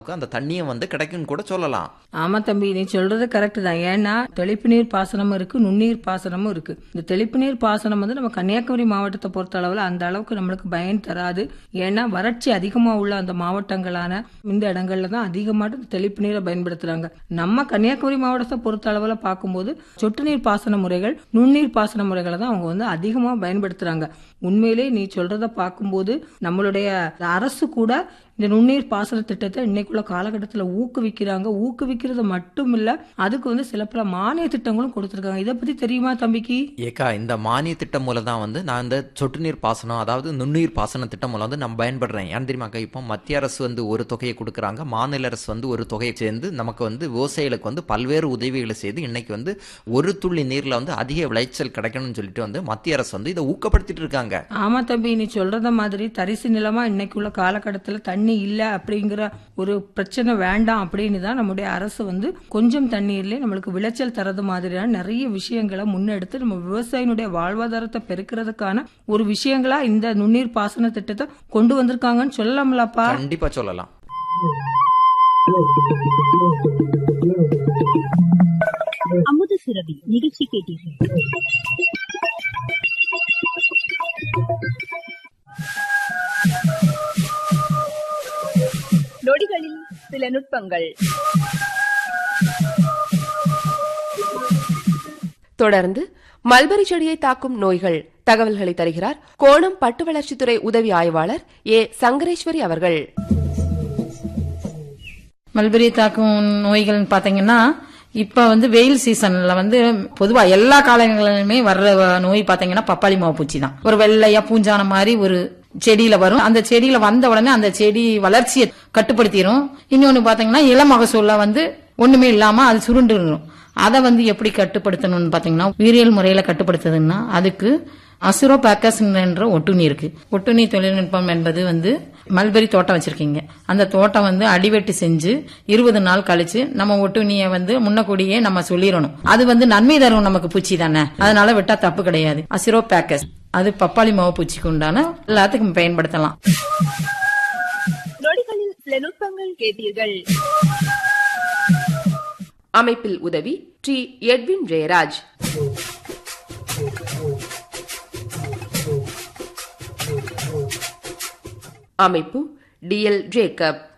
அந்த தண்ணியும் வந்து கிடைக்கும்னு கூட சொல்லலாம் ஆமா தம்பி நீ சொல்றது கரெக்ட் தான் ஏன்னா தெளிப்பு நீர் பாசனமும் இருக்கு நுண்ணீர் பாசனமும் இருக்கு இந்த தெளிப்பு நீர் பாசனம் வந்து நம்ம கன்னியாகுமரி மாவட்டத்தை பொறுத்த அளவுல அந்த அளவுக்கு நம்மளுக்கு பயன் தராது ஏன்னா வறட்சி அதிகமா உள்ள அந்த மாவட்டங்களான இந்த இடங்கள்ல தான் அதிகமாக இந்த தெளிப்பு நீரை பயன்படுத்துறாங்க நம்ம கன்னியாகுமரி மாவட்டத்தை பொறுத்த அளவுல பார்க்கும்போது சொட்டு நீர் பாசன முறைகள் நுண்ணீர் பாசன முறைகளை தான் அவங்க வந்து அதிகமா பயன்படுத்துறாங்க உண்மையிலே நீ சொல்றத பார்க்கும்போது நம்மளுடைய அரசு கூட இந்த நுண்ணீர் பாசன திட்டத்தை இன்னைக்குள்ள காலகட்டத்தில் ஊக்குவிக்கிறாங்க ஊக்குவிக்கிறது மட்டும் இல்ல அதுக்கு வந்து சில பல மானிய திட்டங்களும் கொடுத்துருக்காங்க இதை பத்தி தெரியுமா தம்பிக்கு ஏக்கா இந்த மானிய திட்டம் மூலம் தான் வந்து நான் இந்த சொட்டு நீர் பாசனம் அதாவது நுண்ணுயிர் பாசன திட்டம் மூலம் வந்து நான் பயன்படுறேன் ஏன் தெரியுமாக்கா இப்போ மத்திய அரசு வந்து ஒரு தொகையை கொடுக்குறாங்க மாநில அரசு வந்து ஒரு தொகையை சேர்ந்து நமக்கு வந்து விவசாயிகளுக்கு வந்து பல்வேறு உதவிகளை செய்து இன்னைக்கு வந்து ஒரு துள்ளி நீர்ல வந்து அதிக விளைச்சல் கிடைக்கணும்னு சொல்லிட்டு வந்து மத்திய அரசு வந்து இதை ஊக்கப்படுத்திட்டு இருக்காங்க ஆமா தம்பி நீ சொல்றத மாதிரி தரிசு நிலமா இன்னைக்குள்ள காலகட்டத்தில் தண்ணி இல்ல அப்படிங்கிற ஒரு பிரச்சனை வேண்டாம் அப்படின்னு தான் நம்முடைய அரசு வந்து கொஞ்சம் தண்ணீர்லயே நம்மளுக்கு விளைச்சல் தரது மாதிரியான நிறைய விஷயங்களை முன்னெடுத்து நம்ம விவசாயினுடைய வாழ்வாதாரத்தை பெருக்கிறதுக்கான ஒரு விஷயங்களா இந்த நுண்ணீர் பாசன திட்டத்தை கொண்டு வந்திருக்காங்கன்னு சொல்லலாம்லப்பா கண்டிப்பா சொல்லலாம் அமுத சுரபி நிகழ்ச்சி கேட்டீர்கள் நொடிகளில் சில நுட்பங்கள் தொடர்ந்து மல்பரி செடியை தாக்கும் நோய்கள் தகவல்களை தருகிறார் கோணம் பட்டு வளர்ச்சித்துறை உதவி ஆய்வாளர் ஏ சங்கரேஸ்வரி அவர்கள் மல்பெரி தாக்கும் நோய்கள்னு பாத்தீங்கன்னா இப்ப வந்து வெயில் சீசன்ல வந்து பொதுவா எல்லா காலங்களிலுமே வர்ற நோய் பாத்தீங்கன்னா பப்பாளி மாவு பூச்சி தான் ஒரு வெள்ளையா பூஞ்சான மாதிரி ஒரு செடியில வரும் அந்த செடியில வந்த உடனே அந்த செடி வளர்ச்சியை கட்டுப்படுத்திடும் இன்னொன்னு பாத்தீங்கன்னா இள மகசூல்ல வந்து ஒண்ணுமே இல்லாம அது சுருண்டுடும் அதை வந்து எப்படி கட்டுப்படுத்தணும்னு பாத்தீங்கன்னா உயிரியல் முறையில கட்டுப்படுத்துதுன்னா அதுக்கு அசுரோபாக்கஸ் என்ற ஒட்டுண்ணி இருக்கு ஒட்டுண்ணி தொழில்நுட்பம் என்பது வந்து மல்பெரி தோட்டம் வச்சிருக்கீங்க அந்த தோட்டம் வந்து அடிவெட்டி செஞ்சு இருபது நாள் கழிச்சு நம்ம ஒட்டுண்ணிய வந்து முன்னக்கூடியே நம்ம சொல்லிடணும் அது வந்து நன்மை தரும் நமக்கு பூச்சி தானே அதனால விட்டா தப்பு கிடையாது அசிரோபாக்கஸ் அது பப்பாளி மாவு பூச்சிக்கு உண்டான எல்லாத்துக்கும் பயன்படுத்தலாம் நொடிகளில் சில நுட்பங்கள் கேட்டீர்கள் அமைப்பில் உதவி டி எட்வின் ஜெயராஜ் அமைப்பு டிஎல் ஜேக்கப்